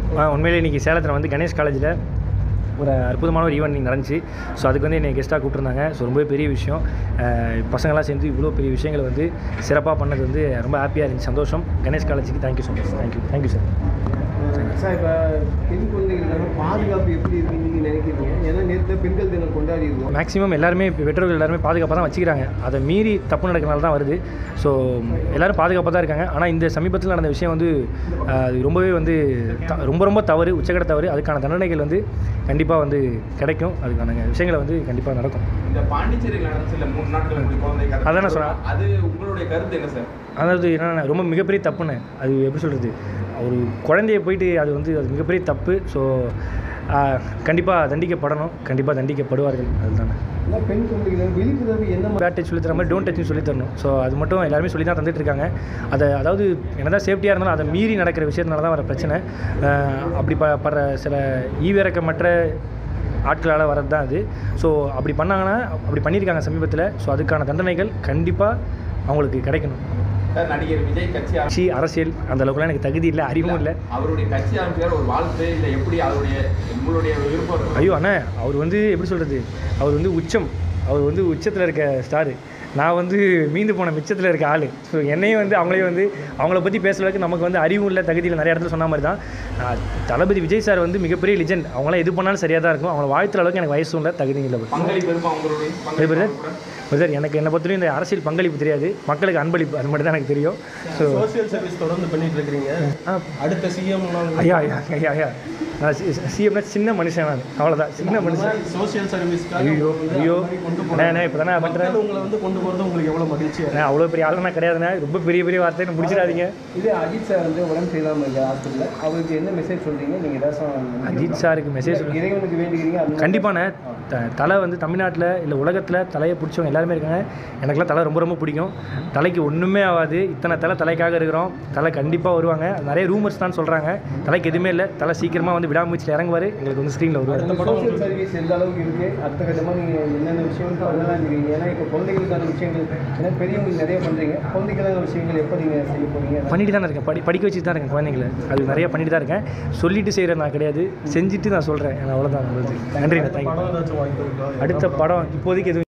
ஆ, உண்மையிலே இன்றைக்கி சேலத்தில் வந்து கணேஷ் காலேஜில் ஒரு அற்புதமான ஒரு ஈவெண்ட் நடந்துச்சு ஸோ அதுக்கு வந்து என்னை கெஸ்ட்டாக கூப்பிட்டுருந்தாங்க ஸோ ரொம்பவே பெரிய விஷயம் அஹ், பசங்களாம் சேர்ந்து இவ்வளோ பெரிய விஷயங்களை வந்து சிறப்பாக பண்ணது வந்து ரொம்ப ஹாப்பியாக இருந்துச்சு சந்தோஷம் கணேஷ் காலேஜுக்கு thank you so much thank you thank you sir sir இப்போ பெண் குழந்தைகளுக்கான பாதுகாப்பு எப்படி இருக்குன்னு நீங்கள் நினைக்கிறீங்க ஏன்னா நேற்று பெண்கள் தினம் கொண்டாடி இருக்கோம் மேக்ஸிமம் எல்லாருமே இப்போ பெற்றோர்கள் எல்லாருமே பாதுகாப்பாக தான் வச்சுக்கிறாங்க அதை மீறி தப்பு நடக்கிறனால தான் வருது ஸோ எல்லாரும் பாதுகாப்பாக தான் இருக்காங்க ஆனால் இந்த சமீபத்தில் நடந்த விஷயம் வந்து அஹ், அது ரொம்பவே வந்து த- ரொம்ப ரொம்ப தவறு உச்சக்கட்ட தவறு அதுக்கான தண்டனைகள் வந்து கண்டிப்பாக வந்து கிடைக்கும் அதுக்கான விஷயங்களை வந்து கண்டிப்பாக நடக்கும் இந்த பாண்டிச்சேரியில் நடந்துச்சு இல்ல மூணு நாட்கள் இப்படி குழந்தை கடத்தல். அதான் நான் சொன்னேன். அது உங்களுடைய கருத்து என்ன சார் அதாவது என்னென்ன ரொம்ப மிகப்பெரிய தப்புன்னு அது எப்படி சொல்கிறது ஒரு குழந்தைய போயிட்டு அது வந்து அது மிகப்பெரிய தப்பு ஸோ கண்டிப்பாக தண்டிக்கப்படணும் கண்டிப்பாக தண்டிக்கப்படுவார்கள் அதுதானே ஏன்னா பெண் குழந்தைகள் விழிப்புணர்வு என்ன மாதிரி பேட் டச் சொல்லி தர மாதிரி டோன்ட் டச்னு சொல்லி தரணும் ஸோ அது மட்டும் எல்லாருமே சொல்லி தான் தந்துட்டு இருக்காங்க அதை அதாவது என்னதான் சேஃப்டியாக இருந்தாலும் அதை மீறி நடக்கிற விஷயத்தினால தான் வர பிரச்சனை அஹ் அப்படி ப படுற சில ஈவிரக்கமற்ற ஆட்களால் வரது தான் அது ஸோ அப்படி பண்ணாங்கன்னா அப்படி பண்ணியிருக்காங்க சமீபத்தில் ஸோ அதுக்கான தண்டனைகள் கண்டிப்பாக அவங்களுக்கு கிடைக்கணும் சார் நடிகர் விஜய் கட்சி ஆரம்பி- கட்சி அரசியல் அந்த அளவுக்குலாம் எனக்கு தகுதி இல்லை அறிவும் இல்லை அவருடைய கட்சி ஆரம்பிச்சார் ஒரு வாழ்த்து இல்ல எப்படி அவருடைய உங்களுடைய விருப்பம் இருக்கும்? ஐயோ அண்ணா அவர் வந்து எப்படி சொல்கிறது அவர் வந்து உச்சம் அவர் வந்து உச்சத்தில் இருக்க ஸ்டாரு நான் வந்து மீந்து போன மிச்சத்தில் இருக்க ஆள் ஸோ என்னையும் வந்து அவங்களையும் வந்து அவங்கள பற்றி பேசுறதுக்கு நமக்கு வந்து அறிவும் இல்லை தகுதி இல்லை நிறைய இடத்துல சொன்ன மாதிரி தான் ஆஹ் தளபதி விஜய் சார் வந்து மிகப்பெரிய லிஜெண்ட் அவங்களாம் எது பண்ணாலும் சரியாக தான் இருக்கும் அவங்கள வாழ்த்துற அளவுக்கு எனக்கு வயசும் இல்லை தகுதியும் இல்லை பங்களிப்பு இருக்கும் அவங்களுடைய பிரதர் பங்களிப்பு கூட. பிரதர் எனக்கு என்னை பொறுத்தவரையும் இந்த அரசியல் பங்களிப்பு தெரியாது மக்களுக்கு அன்பளிப்பு அது மட்டும் தான் எனக்கு தெரியும் ஸோ சோஷியல் சர்வீஸ் தொடர்ந்து பண்ணிட்டு இருக்கிறீங்க அடுத்த சிஎம் ஐயா ஐயா ஐயா ஐயா நான் சிஎம்னா சின்ன மனுஷன் நான் அவ்வளோதான் சின்ன மனுஷன் சோஷியல் சர்வீஸ்க்காக ஐயோ ஐயோ கொண்டு அண்ணா, அண்ணா இப்போ தானே பண்ணுறேன் மக்கள் உங்களை வந்து கொண்டு போகிறது உங்களுக்கு எவ்வளோ மகிழ்ச்சியா இருக்கு? நான் அவ்வளோ பெரிய ஆளுனா கிடையாதுண்ணே ரொம்ப பெரிய பெரிய வார்த்தை என்ன முடிச்சிடாதீங்க இது அஜித் சார் வந்து உடம்பு சரியில்லாமல் இருக்க ஹாஸ்பிட்டலில் அவருக்கு என்ன மெசேஜ் சொல்கிறீங்க நீங்கள் ஏதாச்சும் அஜித் சாருக்கு மெசேஜ் இறைவனுக்கு வேண்டிக்கிறீங்க அது கண்டிப்பாண்ணே த தலை வந்து தமிழ்நாட்டில் இல்லை உலகத்தில் தலையை பிடிச்சவங்க எல்லாருமே இருக்காங்க எனக்குலாம் தலை ரொம்ப ரொம்ப பிடிக்கும் தலைக்கு ஒன்றுமே ஆகாது இத்தனை தலை தலைக்காக இருக்கிறோம் தலை கண்டிப்பாக வருவாங்க நிறைய ரூமர்ஸ் தான் சொல்கிறாங்க தலைக்கு எதுவுமே இல்லை தலை சீக்கிரமாக வந்து விடாமுயற்சியில் இறங்குவார் எங்களுக்கு வந்து ஸ்க்ரீனில் வருவார் இந்த சோஷியல் சர்வீஸ் எந்த அளவுக்கு இருக்கு அடுத்த கட்டமாக நீங்கள் என்னென்ன விஷயம் பண்ணலாம் இருக்கீங்க ஏன்னா இப்போ குழந்தைகளுக்கான விஷயங்கள் ஏன்னா பெரியவங்களுக்கு நிறைய பண்ணுறீங்க குழந்தைகளுக்கான விஷயங்கள் எப்போ நீங்கள் செய்ய போறீங்க பண்ணிட்டு தான் இருக்கேன் படி படிக்க வச்சுட்டு தான் இருக்கேன் குழந்தைங்கள அது நிறைய பண்ணிட்டு தான் இருக்கேன் சொல்லிட்டு செய்கிறேன் நான் கிடையாது செஞ்சுட்டு நான் சொல்கிறேன் அவ்வளோதான் நல்லது நன்றி தேங்க்யூ படம் ஏதாச்சும் வாய்ப்பு இருக்கா அடுத்த படம் இப்போதைக்கு எதுவும்